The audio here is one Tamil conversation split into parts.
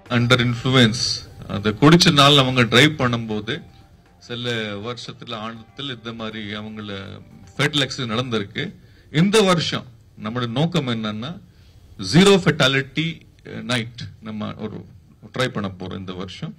அண்டர் இன்ஃப்ளூயன்ஸ் அந்த குடிச்ச நாள் அவங்க டிரைவ் பண்ணும்போது சில வருஷத்துல ஆண்டத்தில் இந்த மாதிரி அவங்கள ஃபெட்டல் ஆக்சிடென்ட் நடந்திருக்கு இந்த வருஷம் நம்மளோட நோக்கம் என்னன்னா ஜீரோ ஃபெட்டாலிட்டி நைட் நம்ம ஒரு ட்ரை பண்ண போறோம் இந்த வருஷம்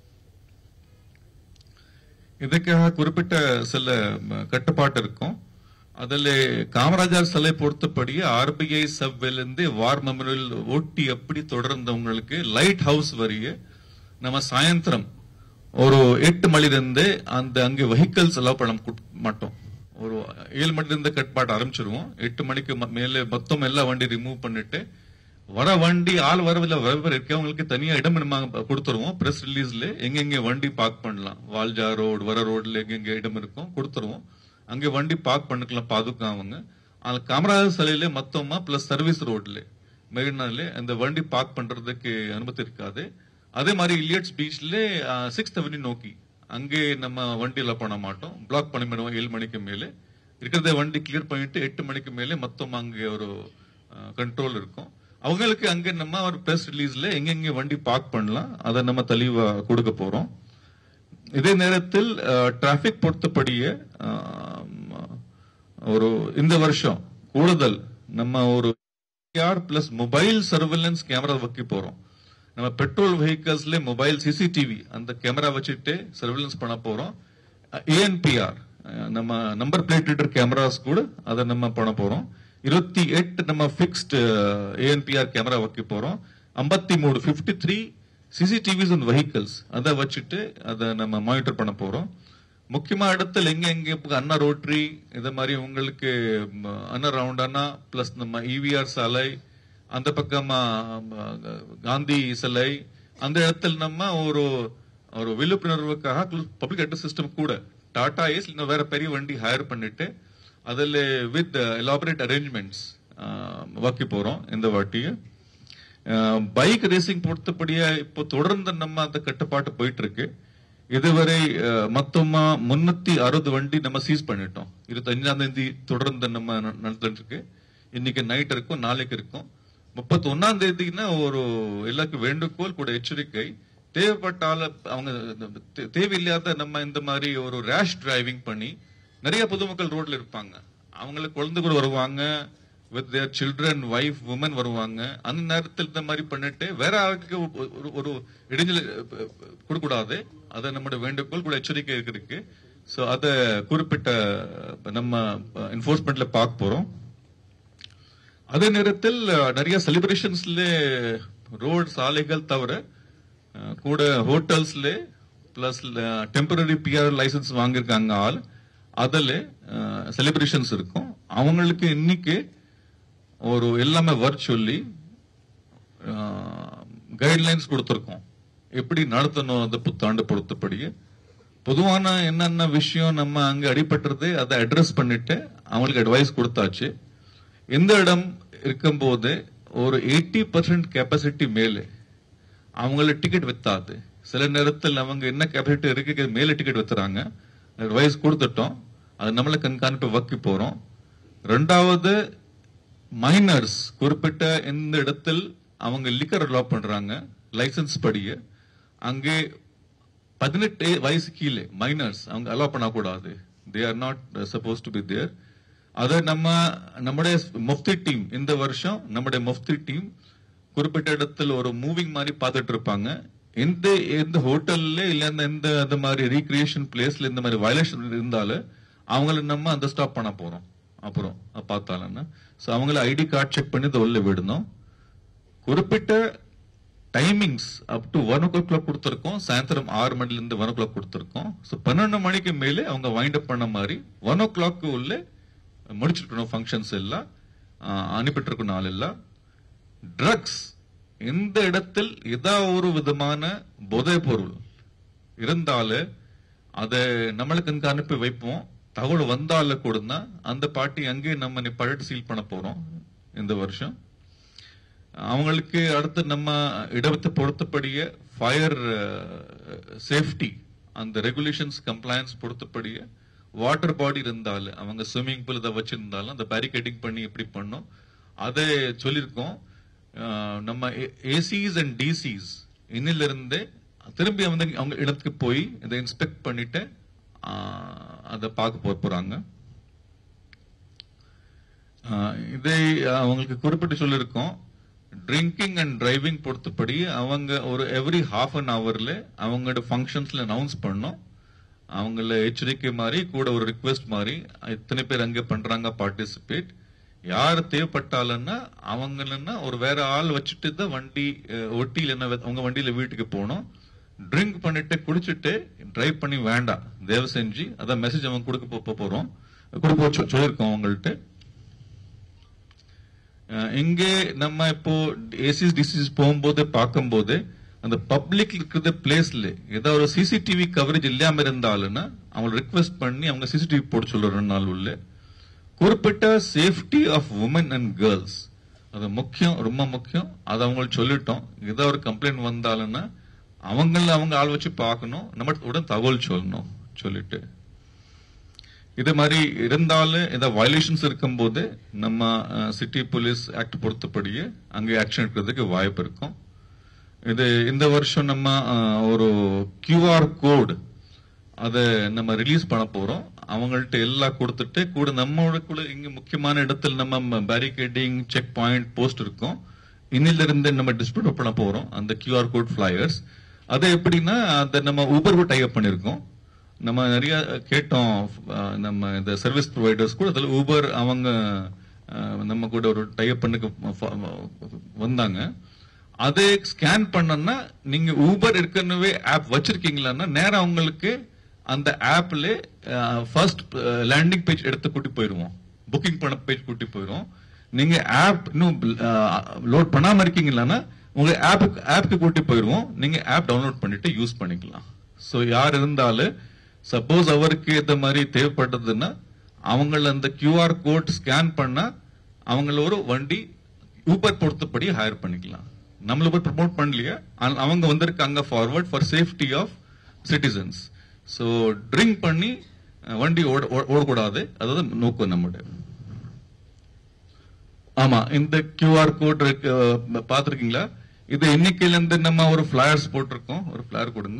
ಇದಕ್ಕಾக குறிப்பிட்ட சில ம, கட்டுப்பாட்டு இருக்கும் அதுல காமராஜர் சிலை பொறுத்தபடி ஆர்பிஐ சப்வேலேருந்து வார் மெமோரியல் ஒட்டி எப்படி தொடர்ந்தவங்களுக்கு லைட் ஹவுஸ் வரைய நம்ம சாயந்தரம் ஒரு எட்டு மணிலிருந்து அந்த அங்கே வெஹிக்கல்ஸ் எல்லாம் பண்ண குட்- மாட்டோம் ஒரு ஏழு மணிலிருந்து கட்டுப்பாட்டு ஆரம்பிச்சிருவோம் எட்டு மணிக்கு ம- மேலே மொத்தம் எல்லா வண்டி ரிமூவ் பண்ணிட்டு வர வண்டி ஆள் வரவில்லை வரவர் இருக்கவங்களுக்கு தனியா இடம் நம்ம கொடுத்துருவோம் பிரஸ் ரிலீஸ்ல எங்கெங்க வண்டி பார்க் பண்ணலாம் வால்ஜா ரோடு வர ரோட்ல எங்கெங்க இடம் இருக்கும் கொடுத்துருவோம் அங்க வண்டி பார்க் பண்ணிக்கலாம் பாதுகா அவங்க அந்த காமராஜர் சிலையில மொத்தமா பிளஸ் சர்வீஸ் ரோட்ல மெரினால அந்த வண்டி பார்க் பண்றதுக்கு அனுமதி இருக்காது அதே மாதிரி இலியட்ஸ் பீச்ல சிக்ஸ்த் அவென்யூ நோக்கி அங்கே நம்ம வண்டியில பண்ண மாட்டோம் பிளாக் பண்ணி விடுவோம் ஏழு மணிக்கு மேலே இருக்கிறத வண்டி கிளியர் பண்ணிட்டு எட்டு மணிக்கு மேலே மொத்தம் அங்கே ஒரு கண்ட்ரோல் இருக்கும் அவங்களுக்கு அங்க நம்ம ஒரு பிரஸ் ரிலீஸ்ல எங்கெங்க வண்டி பார்க் பண்ணலாம் அதை நம்ம தெளிவா கொடுக்க போறோம் இதே நேரத்தில் டிராபிக் பொறுத்தபடியே ஆம், ஒரு இந்த வருஷம் கூடுதல் நம்ம ஒரு பிளஸ் மொபைல் சர்வேலன்ஸ் கேமரா வைக்க போறோம் நம்ம பெட்ரோல் வெஹிக்கல்ஸ்ல மொபைல் சிசிடிவி அந்த கேமரா வச்சுட்டு சர்வேலன்ஸ் பண்ண போறோம் ஏஎன்பிஆர் நம்ம நம்பர் பிளேட் ரீடர் கேமராஸ் கூட அதை நம்ம பண்ண போறோம் இருபத்தி எட்டு நம்ம ஃபிக்ஸ்டு ஏஎன்பிஆர் கேமரா வைக்க போறோம் ஐம்பத்தி மூணு fifty three CCTVs and vehicles அதை வச்சுட்டு அதை நம்ம மானிட்டர் பண்ண போறோம் முக்கியமா இடத்துல எங்க எங்க இப்ப அண்ணா ரோட்டரி இது மாதிரி உங்களுக்கு ம், அண்ணா ரவுண்டானா பிளஸ் நம்ம இவிஆர் சாலை அந்த பக்கமா ம், காந்தி சிலை அந்த இடத்துல நம்ம ஒரு ஒரு விழிப்புணர்வுக்காக பப்ளிக் அட்ரஸ் சிஸ்டம் கூட டாடா ஏஸ் இன்னும் வேற பெரிய வண்டி ஹையர் பண்ணிட்டு அதில் வித் எலாபரேட் அரேஞ்ச்மெண்ட்ஸ் வைக்க போறோம் இந்த வாட்டியை பைக் ரேசிங் பொறுத்தபடியா இப்போ தொடர்ந்து நம்ம அந்த கட்டுப்பாட்டு போயிட்டு இருக்கு இதுவரை அஹ், மொத்தமா முன்னூத்தி அறுபது வண்டி நம்ம சீஸ் பண்ணிட்டோம் இருபத்தஞ்சாம் தேதி தொடர்ந்து நம்ம ந- நடந்துட்டு இருக்கு இன்னைக்கு நைட் இருக்கும் நாளைக்கு இருக்கும் முப்பத்தி ஒன்னாம் தேதினா ஒரு எல்லாருக்கும் வேண்டுகோள் கூட எச்சரிக்கை தேவைப்பட்டால அவங்க தே- தேவையில்லாத நம்ம இந்த மாதிரி ஒரு ரேஷ் டிரைவிங் பண்ணி நிறைய பொதுமக்கள் ரோட்ல இருப்பாங்க அவங்களுக்கு குழந்தை கூட வருவாங்க with their children wife woman வருவாங்க அந்த நேரத்தில் இந்த மாதிரி பண்ணிட்டு வேற ஆளுக்கு ஒரு- ஒரு ஒரு இடைஞ்சல் கொடுக்கூடாது அதை நம்முடைய வேண்டுகோள் கூட எச்சரிக்கை இருக்கு சோ அதை குறிப்பிட்ட நம்ம என்ஃபோர்ஸ்மெண்ட்ல பார்க்க போறோம் அதே நேரத்தில் அஹ், நிறைய செலிப்ரேஷன்ஸ்ல ரோட் சாலைகள் தவிர அஹ், கூட ஹோட்டல்ஸ்ல பிளஸ் டெம்பரரி பிஆர் லைசன்ஸ் வாங்கியிருக்காங்க ஆள் அதுல செலிப்ரேஷன்ஸ் இருக்கும் அவங்களுக்கு இன்னைக்கு ஒரு எல்லாமே வர்ச்சுவலி கைட்லைன்ஸ் கொடுத்துருக்கோம் எப்படி நடத்தணும் அந்த புத்தாண்டு பொறுத்தபடியே பொதுவான என்னென்ன விஷயம் நம்ம அங்க அடிபட்டுறது அதை அட்ரஸ் பண்ணிட்டு அவங்களுக்கு அட்வைஸ் கொடுத்தாச்சு இந்த இடம் இருக்கும்போது ஒரு எயிட்டி பர்சன்ட் கெப்பாசிட்டி மேலே அவங்கள டிக்கெட் வித்தாது சில நேரத்தில் அவங்க என்ன கெப்பாசிட்டி இருக்கு மேல டிக்கெட் வித்துறாங்க அட்வைஸ் கொடுத்துட்டோம் அது நம்மள கண்காணிப்பு வைக்க போறோம் ரெண்டாவது மைனர்ஸ் குறிப்பிட்ட இந்த இடத்தில் அவங்க லிக்கர் அலோ பண்றாங்க லைசன்ஸ் படிய அங்கே பதினெட்டு வயசு கீழே மைனர்ஸ் அவங்க அலோ பண்ணக்கூடாது they are not supposed to be there அதை நம்ம நம்முடைய முஃப்தி டீம் இந்த வருஷம் நம்முடைய முஃப்தி டீம் குறிப்பிட்ட இடத்துல ஒரு மூவிங் மாதிரி பார்த்துட்டு இருப்பாங்க எந்த எந்த ஹோட்டல்ல இல்ல இந்த எந்த அந்த மாதிரி ரீக்ரியேஷன் பிளேஸ்ல இந்த மாதிரி வயலேஷன் இருந்தாலும் அவங்கள நம்ம அந்த ஸ்டாப் பண்ண போறோம் அப்புறம் பார்த்தாலும் சோ அவங்கள ஐடி கார்டு செக் பண்ணி இதை உள்ள விடணும் குறிப்பிட்ட timings up to one o'clock கொடுத்துருக்கோம் சாயந்தரம் ஆறு மணில இருந்து ஒன் ஓ கிளாக் கொடுத்துருக்கோம் ஸோ பன்னெண்டு மணிக்கு மேலே அவங்க வைண்ட் அப் பண்ண மாதிரி ஒன் ஓ கிளாக் உள்ள முடிச்சிருக்கணும் ஃபங்க்ஷன்ஸ் எல்லாம் ஆஹ், அனுப்பிட்டு இருக்கணும் நாள் எல்லாம் ட்ரக்ஸ் எந்த இடத்தில் ஏதாவது ஒரு விதமான போதைப் பொருள் இருந்தாலே அதை நம்மளுக்கு கண்காணிப்பு வைப்போம் தகவல் வந்தால கூடனா அந்த பாட்டி அங்கேயே நம்ம நிப்பாட்டி சீல் பண்ண போறோம் இந்த வருஷம் அவங்களுக்கு அடுத்து நம்ம இடத்தை பொறுத்தபடியே ஃபயர் சேஃப்டி அந்த ரெகுலேஷன்ஸ் கம்ப்ளைன்ஸ் பொறுத்தபடியே வாட்டர் பாடி இருந்தாலும் அவங்க ஸ்விம்மிங் பூல் இதை வச்சிருந்தாலும் அந்த பேரிகேட்டிங் பண்ணி எப்படி பண்ணோம் அதை சொல்லியிருக்கோம் அஹ், நம்ம ஏசிஸ் அண்ட் டிசிஸ் இன்னிலிருந்தே திரும்பி வந்து அவங்க இடத்துக்கு போய் இதை இன்ஸ்பெக்ட் பண்ணிட்டு ஆஹ், அதை பார்க்க போ- போறாங்க ஆஹ், இதை அவங்களுக்கு குறிப்பிட்டு சொல்லியிருக்கோம் ட்ரிங்கிங் அண்ட் டிரைவிங் பொறுத்தபடி அவங்க ஒரு எவ்ரி ஹாஃப் அன் ஹவர்ல அவங்களோட ஃபங்க்ஷன்ஸ்ல அனௌன்ஸ் பண்ணோம் அவங்கள எச்சரிக்கை மாதிரி கூட ஒரு ரிக்வெஸ்ட் மாதிரி எத்தனை பேர் அங்க பண்றாங்க பார்ட்டிசிபேட் யார் தேவைப்பட்டாலுன்னா அவங்களன்னா ஒரு வேற ஆள் வச்சுட்டு தான் வண்டி அஹ், ஒட்டி இல்லைன்னா வே- அவங்க வண்டியில வீட்டுக்கு போகணும் ட்ரிங்க் பண்ணிட்டு குடிச்சிட்டு டிரைவ் பண்ணி வேண்டாம் தயவு செஞ்சு அதான் மெசேஜ் அவங்க கொடுக்க போ- போ- போறோம் கொடுக்க சொ- சொல்லியிருக்கோம் அவங்கள்ட்ட அஹ் இங்கே நம்ம இப்போ ஏசிஸ் டிசிஸ் போகும்போது பார்க்கும்போது அந்த பப்ளிக் இருக்கிற பிளேஸ்ல ஏதாவது ஒரு சிசிடிவி கவரேஜ் இல்லாம இருந்தாலும்னா அவங்க ரிக்வெஸ்ட் பண்ணி அவங்க சிசிடிவி போட சொல்ல ரெண்டு நாள் உள்ள குறிப்பிட்ட safety of woman and girls அது முக்கியம் ரொம்ப முக்கியம் அதை அவங்களுக்கு சொல்லிட்டோம் ஏதாவது ஒரு கம்ப்ளைண்ட் வந்தாலும்னா அவங்கள அவங்க ஆள் வச்சு பார்க்கணும் நம்ம உடன் தகவல் சொல்லணும் சொல்லிட்டு இது மாதிரி இருந்தாலும் ஏதாவது வயலேஷன்ஸ் இருக்கும்போது நம்ம சிட்டி போலீஸ் ஆக்ட் பொறுத்தபடியே அங்கே ஆக்ஷன் எடுக்கிறதுக்கு வாய்ப்பு இருக்கும் இது இந்த வருஷம் நம்ம அஹ், ஒரு கியூஆர் கோடு அதை நம்ம ரிலீஸ் பண்ண போறோம் அவங்கள்ட்ட எல்லாம் கொடுத்துட்டு கூட நம்மளோட கூட இங்க முக்கியமான இடத்துல நம்ம பேரிகேடிங் செக் பாயிண்ட் போஸ்ட் இருக்கும் இன்னில இருந்து நம்ம டிஸ்ட்ரிபியூட் பண்ண போறோம் அந்த கியூஆர் கோட் ஃபிளையர்ஸ் அது எப்படின்னா அதை நம்ம ஊபர் டைப் பண்ணிருக்கோம் நம்ம நிறைய கேட்டோம் அஹ், நம்ம இந்த சர்வீஸ் ப்ரொவைடர்ஸ் கூட அதில் ஊபர் அவங்க அஹ், நம்ம கூட ஒரு டைப் பண்ணுக்கு வந்தாங்க அதை ஸ்கேன் பண்ணனா நீங்க ஊபர் ஏற்கனவே ஆப் வச்சிருக்கீங்களான்னா நேரா உங்களுக்கு அந்த ஆப்ல ஃபர்ஸ்ட் லேண்டிங் பேஜ் எடுத்து கூட்டி போயிருவோம் புக்கிங் பண்ண பேஜ் கூட்டி போயிரும் நீங்க ஆப் இன்னும் லோட் பண்ணாம இருக்கீங்களான்னா உங்க ஆப் ஆப்க்கு கூட்டி போயிருவோம் நீங்க ஆப் டவுன்லோட் பண்ணிட்டு யூஸ் பண்ணிக்கலாம் சோ யார் இருந்தாலும் சப்போஸ் அவருக்கு இந்த மாதிரி தேவைப்பட்டதுன்னா அவங்கள அந்த கியூஆர் கோட் ஸ்கேன் பண்ணா அவங்கள ஒரு வண்டி ஊபர் பொறுத்தபடி ஹையர் பண்ணிக்கலாம் நம்மள போய் ப்ரமோட் பண்ணலையா ஆனா அவங்க வந்திருக்காங்க forward for safety of citizens so drink பண்ணி அஹ், வண்டி ஓட- ஓட- ஓடக்கூடாது அதுதான் நோக்கம் நம்முடைய ஆமா இந்த கியூஆர் கோட் பாத்திருக்கீங்களா இது எண்ணிக்கையில இருந்து நம்ம ஒரு பிளாயர்ஸ் போட்டிருக்கோம் ஒரு பிளாயர் கொடுங்க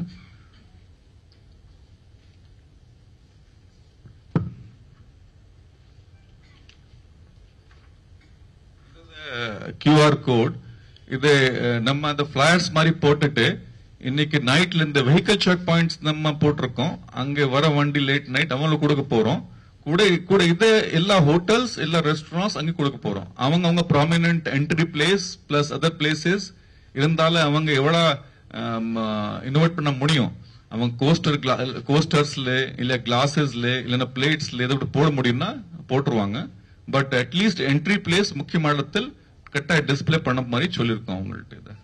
கியூஆர் கோட் இது அஹ், நம்ம அந்த பிளாயர்ஸ் மாதிரி போட்டுட்டு இன்னைக்கு நைட்ல இந்த வெஹிக்கிள் செக் பாயிண்ட்ஸ் நம்ம போட்டிருக்கோம் அங்க வர வண்டி லேட் நைட் அவங்களுக்கு கொடுக்க போறோம் கூட கூட இது எல்லா ஹோட்டல்ஸ் எல்லா ரெஸ்டாரண்ட்ஸ் அங்க கொடுக்க போறோம் அவங்க அவங்க prominent entry place plus other places இருந்தாலும் அவங்க எவ்வளவு இனோவேட் பண்ண முடியும் அவங்க கோஸ்டர் கோஸ்டர்ஸ்ல இல்ல கிளாஸஸ்ல இல்லைன்னா பிளேட்ஸ்ல எதை போட முடியும்னா போட்டுருவாங்க பட் அட்லீஸ்ட் என்ட்ரி பிளேஸ் முக்கியமான இடத்தில் கரெக்டா டிஸ்ப்ளே பண்ண மாதிரி சொல்லியிருக்கோம் அவங்கள்ட்ட இதை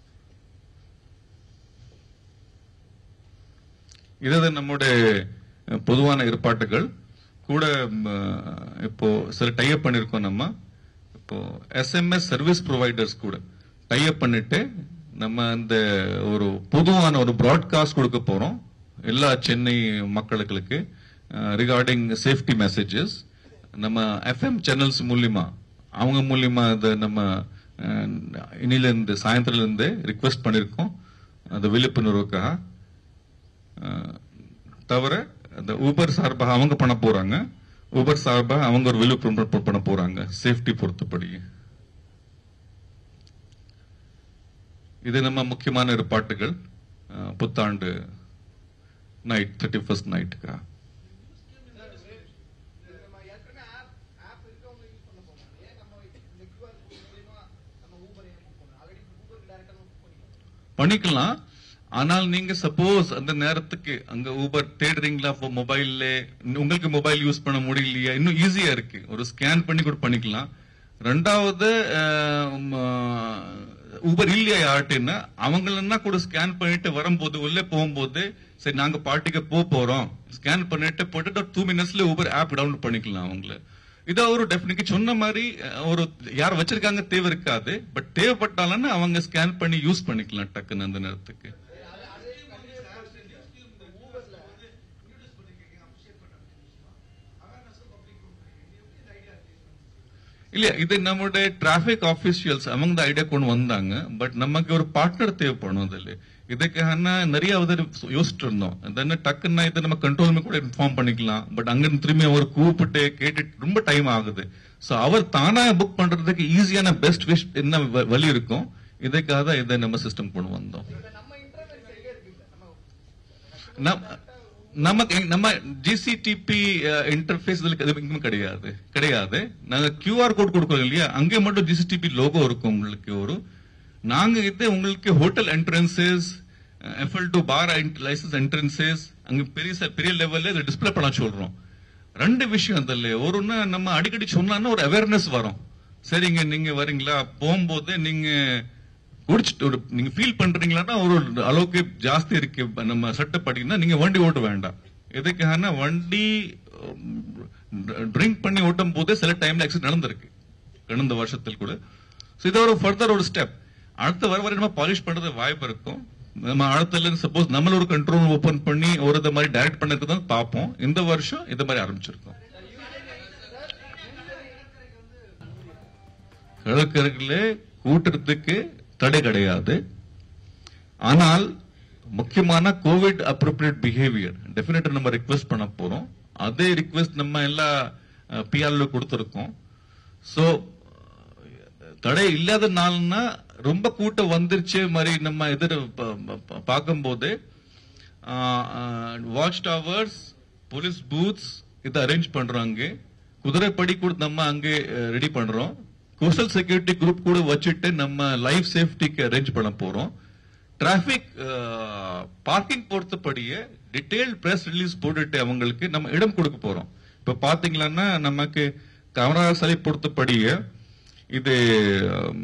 இது நம்முடைய அஹ், பொதுவான ஏற்பாட்டுகள் கூட ம், அஹ், இப்போ சில டைப் பண்ணிருக்கோம் நம்ம இப்போ எஸ்எம்எஸ் சர்வீஸ் ப்ரொவைடர்ஸ் கூட டைப் பண்ணிட்டு நம்ம இந்த ஒரு பொதுவான ஒரு ப்ராட்காஸ்ட் கொடுக்க போறோம் எல்லா சென்னை மக்களுக்கு ரிகார்டிங் சேஃப்டி மெசேஜஸ் நம்ம எஃப்எம் சேனல்ஸ் மூலியமா அவங்க மூலியமா இதை நம்ம அஹ், இன்னில இருந்து சாயந்தரம் இருந்து ரிக்வெஸ்ட் பண்ணிருக்கோம் அந்த விழிப்புணர்வுக்காக அஹ், தவிர அந்த ஊபர் சார்பாக அவங்க பண்ண போறாங்க ஊபர் சார்பாக அவங்க ஒரு விழிப்புணர்வு பண்ண போறாங்க சேஃப்டி பொறுத்தபடி இது நம்ம முக்கியமான ஏற்பாட்டுகள் அஹ், புத்தாண்டு நைட் தேர்ட்டி ஃபர்ஸ்ட் நைட்டுக்கா நம்ம ஏற்கனவே ஆப் ஆப் இருக்கவங்க யூஸ் பண்ண போறோம் ஏன் நம்ம இந்த QR code மூலியமா நம்ம ஊபர் ஏன் புக் பண்ணணும் ஆல்ரெடி ஊபருக்கு டைரக்டா புக் பண்ணிக்கலாம் பண்ணிக்கலாம் ஆனால் நீங்க சப்போஸ் அந்த நேரத்துக்கு அங்க ஊபர் தேடுறீங்களா இப்போ மொபைல்ல உங்களுக்கு மொபைல் யூஸ் பண்ண முடியலையா இன்னும் ஈஸியா இருக்கு ஒரு ஸ்கேன் பண்ணி கூட பண்ணிக்கலாம் ரெண்டாவது ஊபர் இல்லையா யார்ட்டுன்னா அவங்களன்னா கூட ஸ்கேன் பண்ணிட்டு வரும்போது உள்ளே போகும்போது சரி நாங்க பார்ட்டிக்கு போக போறோம் ஸ்கேன் பண்ணிட்டு போட்டு டூ மினிட்ஸ்ல ஊபர் ஆப் டவுன்லோட் பண்ணிக்கலாம் அவங்கள இது ஒரு டெஃபினிட்டி சொன்ன மாதிரி அஹ், ஒரு யார் வச்சிருக்காங்க தேவை இருக்காது பட் தேவைப்பட்டாலும் அவங்க ஸ்கேன் பண்ணி யூஸ் பண்ணிக்கலாம் டக்குன்னு அந்த நேரத்துக்கு இல்ல இது நம்முடைய டிராபிக் ஆபீஷியல்ஸ் அவங்க தான் ஐடியா கொண்டு வந்தாங்க பட் நமக்கு ஒரு பார்ட்னர் தேவைப்படும் அதுல இதுக்கான நிறைய வந்து யோசிச்சுட்டு இருந்தோம் தென் டக்குன்னா இதை நம்ம கண்ட்ரோல் கூட இன்ஃபார்ம் பண்ணிக்கலாம் பட் அங்க திரும்பி அவர் கூப்பிட்டு கேட்டுட்டு ரொம்ப டைம் ஆகுது சோ அவர் தானா புக் பண்றதுக்கு ஈஸியான பெஸ்ட் விஷ் என்ன வ- வழி இருக்கும் இதுக்காக தான் இதை நம்ம சிஸ்டம் கொண்டு வந்தோம் நம்ம இன்டர்வென்ஸ் எங்க இருக்கு சார் நம்ம நம்ம நமக்கு எங்க- நம்ம ஜிசிடிபி இன்டர்ஃபேஸ் இதுல எதுவுமே கிடையாது கிடையாது நாங்க கியூஆர் கோட் கொடுக்கறோம் இல்லையா அங்கே மட்டும் ஜிசிடிபி லோகோ இருக்கும் உங்களுக்கு ஒரு நாங்க இது உங்களுக்கு hotel entrances FL two bar licence entrances அங்க பெரிய ச- பெரிய லெவல்ல இதை டிஸ்ப்ளே பண்ண சொல்றோம் ரெண்டு விஷயம் அதில் ஒருன்னா நம்ம அடிக்கடி சொன்னா ஒரு அவேர்னஸ் வரும் சரிங்க நீங்க வரீங்களா போகும்போது நீங்க குடிச்சிட்டு ஒரு நீங்க ஃபீல் பண்றீங்களான்னா ஒரு அளவுக்கு ஜாஸ்தி இருக்கு இப்ப நம்ம சட்டப்படினா நீங்க வண்டி ஓட்ட வேண்டாம் எதுக்கான வண்டி ட்ரிங்க் பண்ணி ஓட்டும் போதே சில டைம்ல ஆக்சிடென்ட் நடந்திருக்கு கடந்த வருஷத்தில் கூட So இது ஒரு ஃபர்தர் ஒரு ஸ்டெப் அடுத்த வர வரை நம்ம பாலிஷ் பண்றது வாய்ப்பு இருக்கும் நம்ம அடுத்த சப்போஸ் நம்மள ஒரு கண்ட்ரோல் ஓபன் பண்ணி ஒரு இந்த மாதிரி டைரக்ட் பண்ணதுக்கு தான் பார்ப்போம் இந்த வருஷம் இந்த மாதிரி ஆரம்பிச்சிருக்கோம் கடற்கரைகள கூட்டுறதுக்கு தடை கிடையாது ஆனால் முக்கியமான கோவிட் அப்ரோப்ரியேட் பிஹேவியர் டெஃபினட்டா நம்ம ரிக்வெஸ்ட் பண்ண போறோம் அதே ரிக்வெஸ்ட் நம்ம எல்லா பிஆர்ல கொடுத்திருக்கோம் சோ தடை இல்லாத நாள்னா ரொம்ப கூட்டம் வந்துருச்சு மாதிரி நம்ம எதிர பார்க்கும்போது வாட்ச் டவர்ஸ் போலீஸ் பூத்ஸ் இதை அரேஞ்ச் பண்றோம் அங்கே குதிரைப்படி கூட நம்ம அங்கே ரெடி பண்றோம் கோஸ்டல் செக்யூரிட்டி குரூப் கூட வச்சுட்டு நம்ம லைஃப் சேஃப்டிக்கு அரேஞ்ச் பண்ண போறோம் டிராபிக் பார்க்கிங் பொறுத்தபடியே டீடைல் பிரஸ் ரிலீஸ் போட்டுட்டு அவங்களுக்கு நம்ம இடம் கொடுக்க போறோம் இப்ப பாத்தீங்கன்னா நமக்கு காமராஜர் சிலை பொறுத்தபடியே இது ஆம்,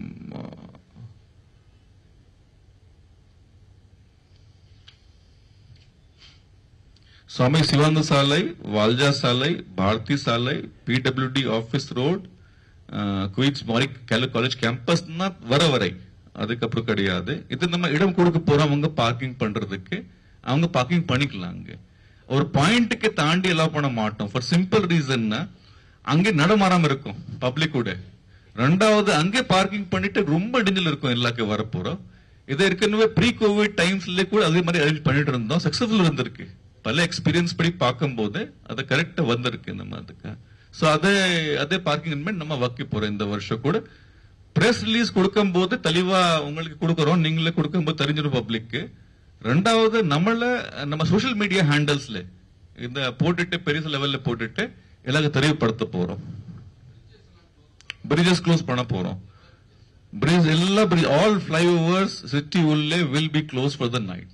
சுவாமி சிவானந்த சாலை வால்ஜா சாலை பாரதி சாலை PWD office road Queens Mary college campus வர வரை அதுக்கப்புறம் கிடையாது இது நம்ம இடம் கொடுக்க போறோம் அவங்க பார்க்கிங் பண்றதுக்கு அவங்க பார்க்கிங் பண்ணிக்கலாம் அங்க ஒரு பாயிண்ட்டுக்கு தாண்டி எல்லாம் பண்ண மாட்டோம் ஃபார் சிம்பிள் ரீசன்னா அங்கே நடமாறாம இருக்கும் பப்ளிக் கூட ரெண்டாவது அங்கே பார்க்கிங் பண்ணிட்டு ரொம்ப டிஞ்சல் இருக்கும் எல்லாருக்கும் வரப்போறோம் இது ஏற்கனவே ப்ரீ கோவிட் டைம்ஸ்ல கூட அதே மாதிரி அரேஞ்ச் பண்ணிட்டு இருந்தோம் சக்சஸ்ஃபுல் இருந்திருக்கு பல எக்ஸ்பீரியன்ஸ் படி பார்க்கும்போது அது கரெக்டா வந்திருக்கு நம்ம அதுக்கு சோ அதே அதே பார்க்கிங் நம்ம வைக்க போறோம் இந்த வருஷம் கூட பிரஸ் ரிலீஸ் கொடுக்கும்போது தெளிவா உங்களுக்கு கொடுக்கறோம் நீங்களே கொடுக்கும்போது தெரிஞ்சிடும் பப்ளிக்கு ரெண்டாவது நம்மள நம்ம சோஷியல் மீடியா ஹேண்டல்ஸ்ல இந்த போட்டுட்டு பெரிய லெவல்ல போட்டுட்டு எல்லாருக்கும் தெரியப்படுத்த போறோம் பிரிட்ஜஸ் க்ளோஸ் பண்ண போறோம் பிரிட்ஜ் எல்லா பிரிட்ஜ் ஆல் ஃபிளைஓவர்ஸ் சிட்டி உள்ளே will be close for the night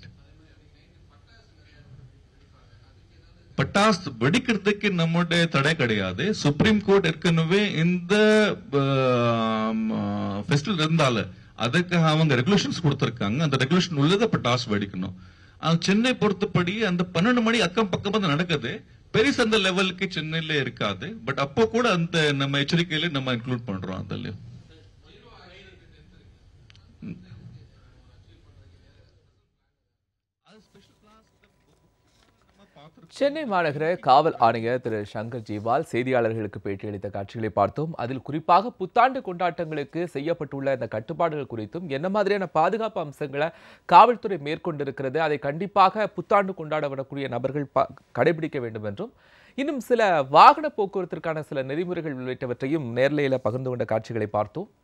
பட்டாஸ் வெடிக்கிறதுக்கு நம்முடைய தடை கிடையாது சுப்ரீம் கோர்ட் ஏற்கனவே இந்த ஃபெஸ்டிவல் இருந்தால அதுக்கு அவங்க ரெகுலேஷன்ஸ் கொடுத்திருக்காங்க அந்த ரெகுலேஷன் உள்ளத பட்டாஸ் வெடிக்கணும் ஆனா சென்னை பொறுத்தபடி அந்த பன்னெண்டு மணி அக்கம் பக்கம் தான் நடக்குது பெரிய அந்த லெவலுக்கு சென்னையில இருக்காது பட் அப்போ கூட அந்த நம்ம எச்சரிக்கையில நம்ம இன்க்ளூட் பண்றோம் அதுல சென்னை மாநகர காவல் ஆணையர் திரு சங்கர் ஜிவால் செய்தியாளர்களுக்கு பேட்டியளித்த காட்சிகளை பார்த்தோம் அதில் குறிப்பாக புத்தாண்டு கொண்டாட்டங்களுக்கு செய்யப்பட்டுள்ள இந்த கட்டுப்பாடுகள் குறித்தும் என்ன மாதிரியான பாதுகாப்பு அம்சங்களை காவல்துறை மேற்கொண்டிருக்கிறது அதை கண்டிப்பாக புத்தாண்டு கொண்டாட வரக்கூடிய நபர்கள் பா- கடைபிடிக்க வேண்டும் என்றும் இன்னும் சில வாகன போக்குவரத்திற்கான சில நெறிமுறைகள் உள்ளிட்டவற்றையும் நேர்லையில பகிர்ந்து கொண்ட காட்சிகளை பார்த்தோம்